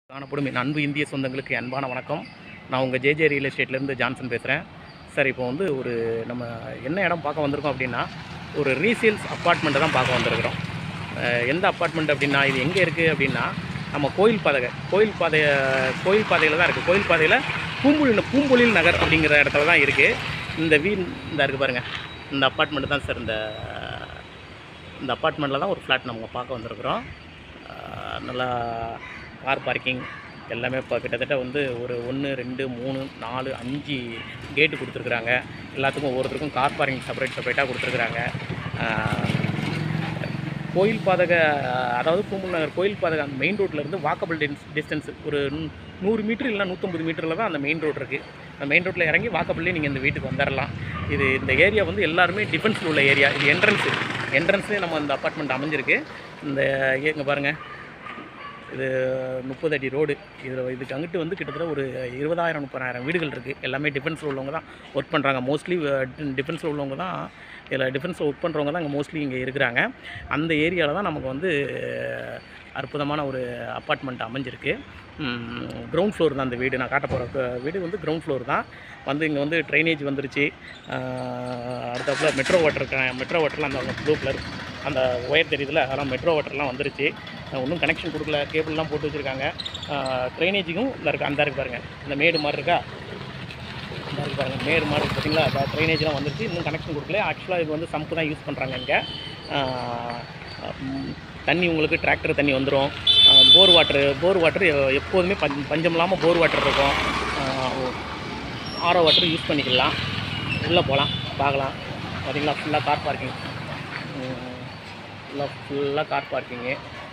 காணப்படும் என் அன்பு இந்திய சொந்தங்களுக்கு என் அன்பான வணக்கம் நான் உங்கள் ஜேஜே ரியல் எஸ்டேட்லேருந்து ஜான்சன் பேசுகிறேன் சார் இப்போ வந்து ஒரு நம்ம என்ன இடம் பார்க்க வந்திருக்கோம் அப்படின்னா ஒரு ரீசேல்ஸ் அப்பார்ட்மெண்ட்டை தான் பார்க்க வந்திருக்கிறோம் அஹ் எந்த அப்பார்ட்மெண்ட் அப்படின்னா இது எங்கே இருக்குது அப்படின்னா நம்ம கோயில் பாதை கோயில் பாதை கோயில் பாதையில் தான் இருக்குது கோயில் பாதையில் பூம்புல் பூம்பொழில் நகர் அப்படிங்கிற இடத்துல தான் இருக்குது இந்த வீடு இந்த இருக்குது பாருங்கள் இந்த அப்பார்ட்மெண்ட் தான் சார் இந்த இந்த அப்பார்ட்மெண்ட்டில் தான் ஒரு ஃப்ளாட் நம்ம பார்க்க வந்திருக்கிறோம் அஹ் நல்லா கார் பார்க்கிங் எல்லாமே இப்போ கிட்டத்தட்ட வந்து ஒரு ஒன்று ரெண்டு மூணு நாலு அஞ்சு கேட்டு கொடுத்துருக்குறாங்க எல்லாத்துக்கும் ஒவ்வொருத்தருக்கும் கார் பார்க்கிங் செப்பரேட் செப்பரேட்டாக கொடுத்துருக்குறாங்க அஹ் கோயில் பாதக அதாவது பூம்புல் நகர் கோயில் பாதக அந்த மெயின் ரோட்லேருந்து வாக்கபிள் டிஸ் டிஸ்டன்ஸ் ஒரு நூ- நூறு மீட்டர் இல்லைனா நூற்றம்பது மீட்டரில் தான் அந்த மெயின் ரோட் இருக்குது அந்த மெயின் ரோட்டில் இறங்கி வாக்கபிள்லேயே நீங்கள் இந்த வீட்டுக்கு வந்துடலாம் இது இந்த ஏரியா வந்து எல்லாருமே டிஃபென்ஸில் உள்ள ஏரியா இது என்ட்ரன்ஸு என்ட்ரன்ஸ்லேயே நம்ம அந்த அப்பார்ட்மெண்ட் அமைஞ்சிருக்கு இந்த இங்கே பாருங்கள் இது முப்பது அடி ரோடு இதில் இதுக்கு அங்கிட்டு வந்து கிட்டத்தட்ட ஒரு இருபதாயிரம் முப்பதாயிரம் வீடுகள் இருக்குது எல்லாமே டிஃபென்ஸில் உள்ளவங்க தான் ஒர்க் பண்ணுறாங்க மோஸ்ட்லி டிஃபென்ஸில் உள்ளவங்க தான் இதில் டிஃபென்ஸில் ஒர்க் பண்ணுறவங்க தான் இங்கே மோஸ்ட்லி இங்கே இருக்கிறாங்க அந்த ஏரியாவில் தான் நமக்கு வந்து அற்புதமான ஒரு அப்பார்ட்மெண்ட் அமைஞ்சிருக்கு கிரவுண்ட் ஃப்ளோர் தான் அந்த வீடு நான் காட்ட போகிற வீடு வந்து கிரவுண்ட் ஃப்ளோர் தான் வந்து இங்கே வந்து ட்ரைனேஜ் வந்துருச்சு அடுத்தாப்புல மெட்ரோ வாட்டர் மெட்ரோ வாட்டர்லாம் அந்த ப்ளூ கலர் அந்த ஒயர் தெரியுதுல அதெல்லாம் மெட்ரோ வாட்டர்லாம் வந்துருச்சு ஒன்றும் கனெக்ஷன் கொடுக்கல கேபிள்லாம் போட்டு வச்சுருக்காங்க ட்ரைனேஜுக்கும் இந்த இருக்கு அந்த இருக்கு பாருங்கள் இந்த மேடு மாதிரி இருக்கா இந்த இருக்கு பாருங்கள் மேடு மாதிரி இருக்கு பார்த்தீங்களா அந்த ட்ரைனேஜ்லாம் வந்துருச்சு இன்னும் கனெக்ஷன் கொடுக்கல ஆக்சுவலாக இது வந்து சம்பு தான் யூஸ் பண்ணுறாங்க இங்கே தண்ணி உங்களுக்கு டிராக்டர் தண்ணி வந்துடும் போர் வாட்டரு போர் வாட்டர் எப்போதுமே பஞ் பஞ்சம் இல்லாமல் போர் வாட்டர் இருக்கும் ஆரோ வாட்டர் யூஸ் பண்ணிக்கலாம் உள்ளே போகலாம் பார்க்கலாம் பார்த்தீங்களா ஃபுல்லாக கார் பார்க்கிங் ஃபுல்லாக ஃபுல்லாக கார் பார்க்கிங்கு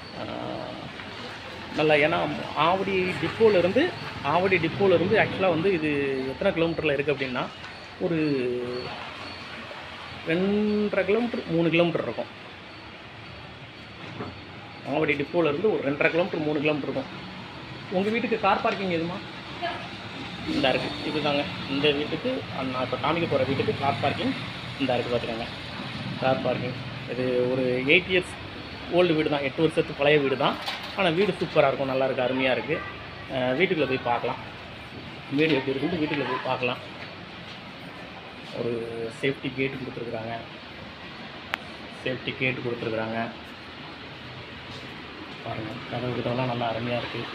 நல்லா ஏன்னா ஆவடி டிப்போலேருந்து ஆவடி டிப்போலேருந்து ஆக்சுவலாக வந்து இது எத்தனை கிலோமீட்டரில் இருக்குது அப்படின்னா ஒரு ரெண்டரை கிலோமீட்டர் மூணு கிலோமீட்டர் இருக்கும் ஆவடி டிப்போலேருந்து ஒரு ரெண்டரை கிலோமீட்டர் மூணு கிலோமீட்டர் இருக்கும் உங்கள் வீட்டுக்கு கார் பார்க்கிங் எதுமா இந்த இருக்குது இதுதாங்க இந்த வீட்டுக்கு அந்த நான் இப்போ காமிக்க போகிற வீட்டுக்கு கார் பார்க்கிங் இந்த இருக்குது பார்த்துக்கோங்க கார் பார்க்கிங் இது ஒரு எயிட் இயர்ஸ் ஓல்டு வீடு தான் எட்டு வருஷத்து பழைய வீடு தான் ஆனால் வீடு சூப்பராக இருக்கும் நல்லா இருக்குது அருமையாக இருக்குது வீட்டுக்குள்ளே போய் பார்க்கலாம் வீடு எப்படி இருக்குன்னு வீட்டுக்குள்ளே போய் பார்க்கலாம் ஒரு சேஃப்டி கேட்டு கொடுத்துருக்குறாங்க சேஃப்டி கேட்டு கொடுத்துருக்குறாங்க பாருங்கள் கதவு இதெல்லாம் நல்லா அருமையாக இருக்குது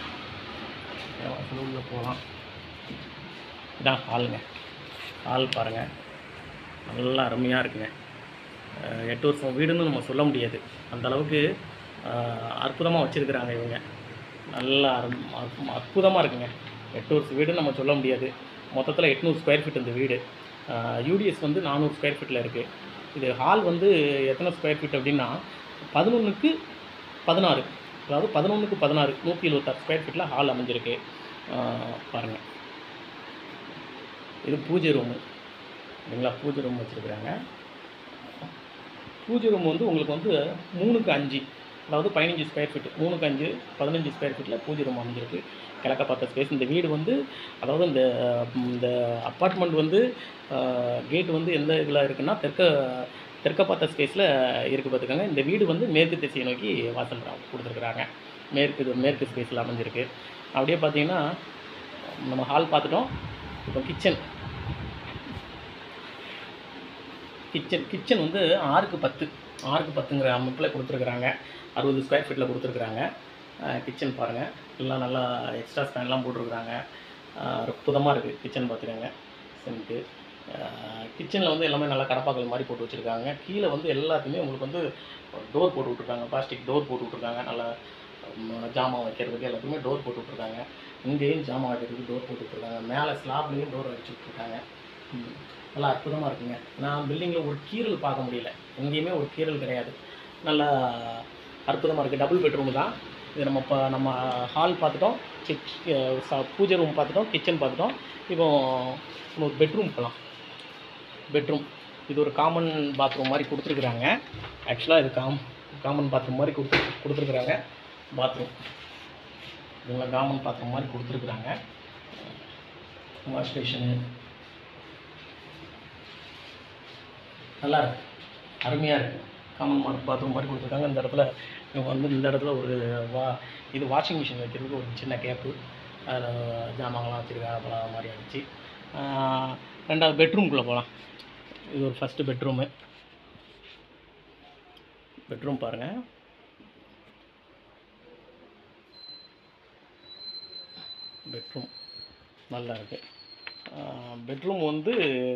உள்ள போகலாம் இதான் ஹாலுங்க ஹால் பாருங்கள் நல்லா அருமையாக இருக்குங்க அஹ் எட்டு வருஷம் வீடுன்னு நம்ம சொல்ல முடியாது அந்த அளவுக்கு அற்புதமாக வச்சுருக்குறாங்க இவங்க நல்லா அற்பு- அற்புதமாக இருக்குங்க எட்டு வருஷம் வீடுன்னு நம்ம சொல்ல முடியாது மொத்தத்தில் எட்நூறு ஸ்கொயர் ஃபீட் இந்த வீடு யூடிஎஸ் வந்து நானூறு ஸ்கொயர் ஃபீட்டில் இருக்குது இது ஹால் வந்து எத்தனை ஸ்கொயர் ஃபீட் அப்படின்னா பதினொன்றுக்கு பதினாறு அதாவது பதினொன்றுக்கு பதினாறு நூற்றி எழுபத்தாறு ஸ்கொயர் ஃபீட்டில் ஹால் அமைஞ்சிருக்கு பாருங்கள் இது பூஜை ரூமு சரிங்களா பூஜை ரூம் வச்சுருக்குறாங்க பூஜை ரூம் வந்து உங்களுக்கு வந்து மூணுக்கு அஞ்சு அதாவது பதினஞ்சு ஸ்கொயர் ஃபீட் மூணுக்கு அஞ்சு பதினஞ்சு ஸ்கொயர் ஃபீட்டில் பூஜை ரூம் அமைஞ்சிருக்கு கிழக்க பார்த்த ஸ்பேஸ் இந்த வீடு வந்து அதாவது இந்த இந்த அப்பார்ட்மெண்ட் வந்து கேட் வந்து எந்த இதில் இருக்குன்னா தெற்க தெற்க பார்த்த ஸ்பேஸில் இருக்குது பார்த்துக்கோங்க இந்த வீடு வந்து மேற்கு திசையை நோக்கி வாசல் கொடுத்துருக்குறாங்க மேற்கு இது மேற்கு ஸ்பேஸில் அமைஞ்சிருக்கு அப்படியே பார்த்தீங்கன்னா நம்ம ஹால் பார்த்துட்டோம் இப்போ கிச்சன் கிச்சன் கிச்சன் வந்து ஆறுக்கு பத்து ஆறுக்கு பத்துங்கிற அமைப்பில் கொடுத்துருக்குறாங்க அறுபது ஸ்கொயர் ஃபீட்டில் கொடுத்துருக்குறாங்க கிச்சன் பாருங்கள் எல்லாம் நல்லா எக்ஸ்ட்ரா ஸ்பேன்லாம் போட்டிருக்குறாங்க அற்புதமாக இருக்குது கிச்சன் பார்த்துக்கோங்க சிங்க்கு கிச்சனில் வந்து எல்லாமே நல்லா கடப்பாக்கள் மாதிரி போட்டு வச்சுருக்காங்க கீழே வந்து எல்லாத்தையுமே உங்களுக்கு வந்து டோர் போட்டு விட்ருக்காங்க பிளாஸ்டிக் டோர் போட்டு விட்ருக்காங்க நல்லா ம், ஜாமான் வைக்கிறதுக்கு எல்லாத்துக்குமே டோர் போட்டு விட்ருக்காங்க இங்கேயும் ஜாமான் வைக்கிறதுக்கு டோர் போட்டு விட்ருக்காங்க மேலே ஸ்லாப்லேயும் டோர் அடிச்சு விட்ருக்காங்க ம், நல்லா அற்புதமாக இருக்குங்க நான் பில்டிங்கில் ஒரு கீறல் பார்க்க முடியல எங்கேயுமே ஒரு கீறல் கிடையாது நல்லா அற்புதமாக இருக்குது டபுள் பெட்ரூம் தான் இது நம்ம இப்போ நம்ம ஹால் பார்த்துட்டோம் கிச் ச- பூஜை ரூம் பார்த்துட்டோம் கிச்சன் பார்த்துட்டோம் இப்போ ஒரு பெட்ரூம் போகலாம் பெட்ரூம் இது ஒரு காமன் பாத்ரூம் மாதிரி கொடுத்துருக்குறாங்க ஆக்சுவலாக இது காம் காமன் பாத்ரூம் மாதிரி கொடுத்து கொடுத்துருக்குறாங்க பாத்ரூம் இதெல்லாம் காமன் பாத்ரூம் மாதிரி கொடுத்துருக்குறாங்க வாஷ் ஸ்டேஷனு நல்லா இருக்கு அருமையாக இருக்குது காமன் மார்க் பாத்ரூம் மாதிரி கொடுத்துருக்காங்க இந்த இடத்துல இவங்க வந்து இந்த இடத்துல ஒரு வா இது வாஷிங் மிஷின் வைக்கிறதுக்கு ஒரு சின்ன கேப்பு அதில் ஜாமான்லாம் வச்சுருக்காங்க அப்புறம் மாதிரி அடிச்சு ஆஹ் ரெண்டாவது பெட்ரூம்குள்ளே போகலாம் இது ஒரு ஃபஸ்ட்டு பெட்ரூமு பெட்ரூம் பாருங்கள் பெட்ரூம் நல்லா இருக்குது பெட்ரூம் வந்து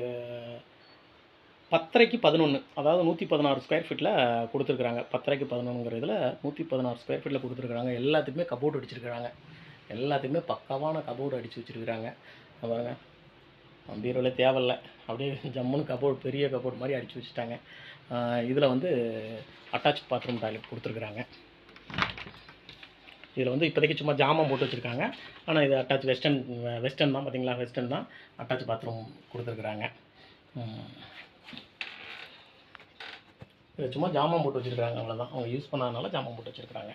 பத்தரைக்கு பதினொன்று அதாவது நூற்றி பதினாறு ஸ்கொயர் ஃபீட்டில் கொடுத்துருக்குறாங்க பத்தரைக்கு பதினொன்றுங்கிற இதில் நூற்றி பதினாறு ஸ்கொயர் ஃபீட்டில் கொடுத்துருக்குறாங்க எல்லாத்துக்குமே கபோர்டு அடிச்சிருக்கிறாங்க எல்லாத்துக்குமே பக்காவான கபோர்டு அடித்து வச்சுருக்குறாங்க பாருங்க பீரோவில் தேவையில்ல அப்படியே ஜம்முன்னு கபோர்டு பெரிய கபோர்டு மாதிரி அடித்து வச்சுட்டாங்க இதில் வந்து அட்டாச் பாத்ரூம் டாய்லெட் கொடுத்துருக்குறாங்க இதில் வந்து இப்போதைக்கு சும்மா ஜாமான் போட்டு வச்சுருக்காங்க ஆனால் இது அட்டாச் வெஸ்டர்ன் வெஸ்டர்ன் தான் பார்த்தீங்களா வெஸ்டர்ன் தான் அட்டாச் பாத்ரூம் கொடுத்துருக்குறாங்க இது சும்மா ஜாமான் போட்டு வச்சுருக்காங்க அவ்வளோதான் அவங்க யூஸ் பண்ணாதனால ஜாமான் போட்டு வச்சுருக்காங்க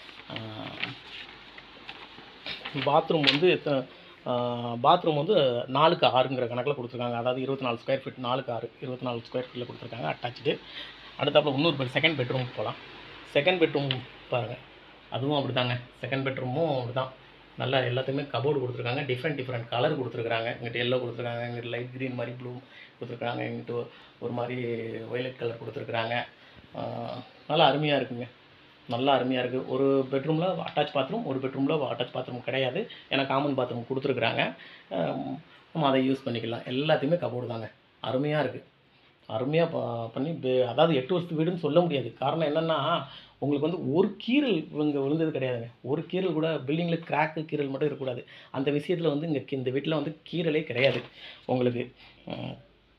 பாத்ரூம் வந்து பாத்ரூம் வந்து நாலுக்கு ஆறுங்கிற கணக்கில் கொடுத்துருக்காங்க அதாவது இருபத்தி நாலு ஸ்கொயர் ஃபீட் நாலுக்கு ஆறு இருபத்தி நாலு ஸ்கொயர் ஃபீட்டில் கொடுத்துருக்காங்க அட்டாச்சு அடுத்தாப்புல இன்னொரு பெட் செகண்ட் பெட்ரூம் போகலாம் செகண்ட் பெட்ரூம் பாருங்கள் அதுவும் அப்படி தாங்க செகண்ட் பெட்ரூமும் அப்படி தான் நல்லா எல்லாத்துக்குமே கபோர்டு கொடுத்துருக்காங்க டிஃப்ரெண்ட் டிஃப்ரெண்ட் கலர் கொடுத்துருக்காங்க இங்கிட்ட எல்லோ கொடுத்துருக்காங்க இங்கிட்ட லைட் க்ரீன் மாதிரி ப்ளூ கொடுத்துருக்காங்க இங்கிட்ட ஒரு மாதிரி ஒய்லட் கலர் கொடுத்துருக்குறாங்க நல்லா அருமையாக இருக்குங்க நல்லா அருமையாக இருக்குது ஒரு பெட்ரூமில் அட்டாச் பாத்ரூம் ஒரு பெட்ரூமில் அட்டாச் பாத்ரூம் கிடையாது ஏன்னா காமன் பாத்ரூம் கொடுத்துருக்குறாங்க நம்ம அதை யூஸ் பண்ணிக்கலாம் எல்லாத்தையுமே கபோர்டு தாங்க அருமையாக இருக்குது அருமையாக ப பண்ணி பே- அதாவது எட்டு வருஷத்து வீடுன்னு சொல்ல முடியாது காரணம் என்னென்னா உங்களுக்கு வந்து ஒரு கீறல் இங்கே விழுந்தது கிடையாதுங்க ஒரு கீறல் கூட பில்டிங்கில் கிராக்கு கீறல் மட்டும் இருக்கக்கூடாது அந்த விஷயத்தில் வந்து இங்கே இந்த வீட்டில் வந்து கீறலே கிடையாது உங்களுக்கு உம்,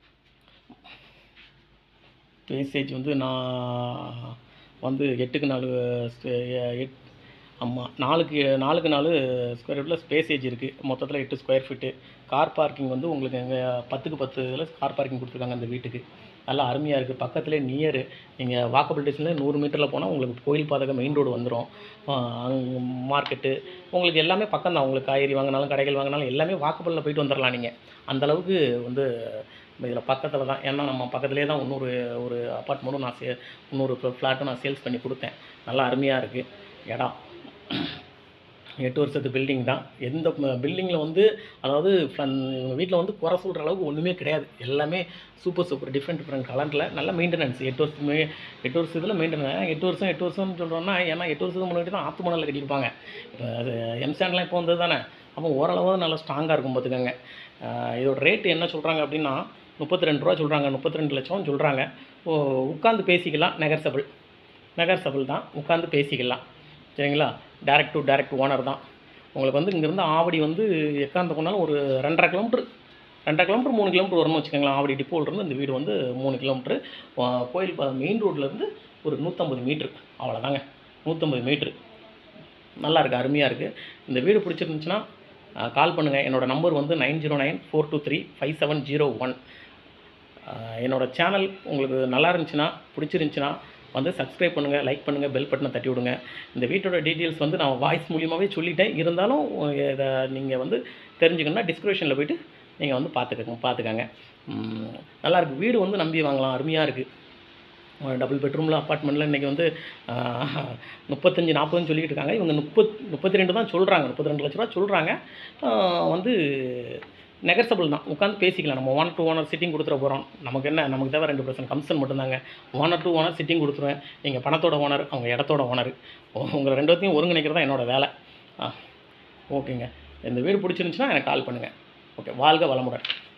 பேசேஜ் வந்து நான் வந்து எட்டுக்கு நாலு ஸ்கொ- எ- எட் ஆமாம் நாலுக்கு நாலுக்கு நாலு ஸ்கொயர் ஃபீட்டில் ஸ்பேசேஜ் இருக்குது மொத்தத்தில் எட்டு ஸ்கொயர் ஃபீட்டு கார் பார்க்கிங் வந்து உங்களுக்கு இங்கே பத்துக்கு பத்து இதில் கார் பார்க்கிங் கொடுத்துருக்காங்க அந்த வீட்டுக்கு நல்லா அருமையாக இருக்குது பக்கத்துலேயே நியரு நீங்கள் வாக்கபிள் டிஸ்டன்ஸில் நூறு மீட்டரில் போனால் உங்களுக்கு கோயில் பாதக மெயின் ரோடு வந்துடும் மார்க்கெட்டு உங்களுக்கு எல்லாமே பக்கம் தான் உங்களுக்கு காய்கறி வாங்கினாலும் கடைகள் வாங்கினாலும் எல்லாமே வாக்கபிளில் போயிட்டு வந்துடலாம் நீங்கள் அந்தளவுக்கு வந்து இதில் பக்கத்தில் தான் ஏன்னா நம்ம பக்கத்துலேயே தான் இன்னொரு ஒரு அப்பார்ட்மெண்ட்டும் நான் சே இன்னொரு ஃப்ளாட்டும் நான் சேல்ஸ் பண்ணி கொடுத்தேன் நல்லா அருமையாக இருக்குது இடம் எட்டு வருஷத்து பில்டிங் தான் எந்த பில்டிங்கில் வந்து அதாவது இவங்க வீட்டில் வந்து குறை சொல்கிற அளவுக்கு ஒன்றுமே கிடையாது எல்லாமே சூப்பர் சூப்பர் டிஃப்ரெண்ட் டிஃப்ரெண்ட் கலரில் நல்ல மெயின்டெனன்ஸ் எட்டு வருஷத்துமே எட்டு வருஷத்தில் மெயின்டெனன்ஸ் எட்டு வருஷம் எட்டு வருஷம்னு சொல்கிறோன்னா ஏன்னா எட்டு வருஷத்துக்கு முன்னாடி தான் ஆத்து மணலில் கட்டியிருப்பாங்க இப்போ அது எம்சாண்ட்லாம் இப்போ வந்தது தானே அப்போ ஓரளவு நல்லா ஸ்ட்ராங்காக இருக்கும் பார்த்துக்கோங்க ஆஹ் இதோட ரேட்டு என்ன சொல்கிறாங்க அப்படின்னா முப்பத்தி ரெண்டு ரூபா சொல்கிறாங்க முப்பத்தி ரெண்டு லட்சம் சொல்கிறாங்க உட்காந்து பேசிக்கலாம் நெகர்சபிள் நெகர்சபிள் தான் உட்காந்து பேசிக்கலாம் சரிங்களா டேரக்ட் டு டேரக்ட் ஓனர் தான் உங்களுக்கு வந்து இங்கேருந்து ஆவடி வந்து எக்காந்த போனாலும் ஒரு ரெண்டரை கிலோமீட்ரு ரெண்டரை கிலோமீட்டர் மூணு கிலோமீட்டர் வரும்னு வச்சுக்கோங்களேன் ஆவடி டிப்போலேருந்து இந்த வீடு வந்து மூணு கிலோமீட்ரு கோயில் மெயின் ரோட்லேருந்து ஒரு நூற்றம்பது மீட்ரு அவ்வளோதாங்க நூற்றம்பது மீட்ரு நல்லா இருக்குது அருமையாக இருக்குது இந்த வீடு பிடிச்சிருந்துச்சுன்னா கால் பண்ணுங்கள் என்னோடய நம்பர் வந்து nine zero nine four two three five seven zero one என்னோடய சேனல் உங்களுக்கு நல்லா இருந்துச்சுன்னா பிடிச்சிருந்துச்சுன்னா வந்து சப்ஸ்கிரைப் பண்ணுங்கள் லைக் பண்ணுங்கள் பெல் பட்டனை தட்டி விடுங்க இந்த வீட்டோட டீட்டெயில்ஸ் வந்து நான் வாய்ஸ் மூலியமாகவே சொல்லிட்டேன் இருந்தாலும் இதை நீங்கள் வந்து தெரிஞ்சுக்கணுன்னா டிஸ்கிரிப்ஷனில் போயிட்டு நீங்கள் வந்து பார்த்துக்கங்க பார்த்துக்கங்க உம், நல்லா இருக்கு வீடு வந்து நம்பி வாங்கலாம் அருமையாக இருக்குது டபுள் பெட்ரூமில் அப்பார்ட்மெண்ட்டில் இன்றைக்கி வந்து ஆஹ், முப்பத்தஞ்சு நாற்பதுன்னு சொல்லிட்டு இருக்காங்க இவங்க முப்பத் முப்பத்தி ரெண்டு தான் சொல்கிறாங்க முப்பத்தி ரெண்டு லட்ச ரூபா சொல்கிறாங்க வந்து நெகர்சபிள் தான் உட்காந்து பேசிக்கலாம் நம்ம ஓனர் டு ஓனர் சிட்டிங் கொடுத்துட போகிறோம் நமக்கு என்ன நமக்கு தேவை ரெண்டு பர்சன்ட் கமிஷன் மட்டும்தாங்க ஓனர் டு ஓனர் சிட்டிங் கொடுத்துருவேன் நீங்கள் பணத்தோட ஓனர் அவங்க இடத்தோட ஓனர் உங்களை ரெண்டு பேர்த்தையும் ஒருங்கிணைக்கிறது தான் என்னோட வேலை ஆ ஓகேங்க இந்த வீடு பிடிச்சிருந்துச்சுன்னா எனக்கு கால் பண்ணுங்கள் ஓகே வாழ்க வளமுடன்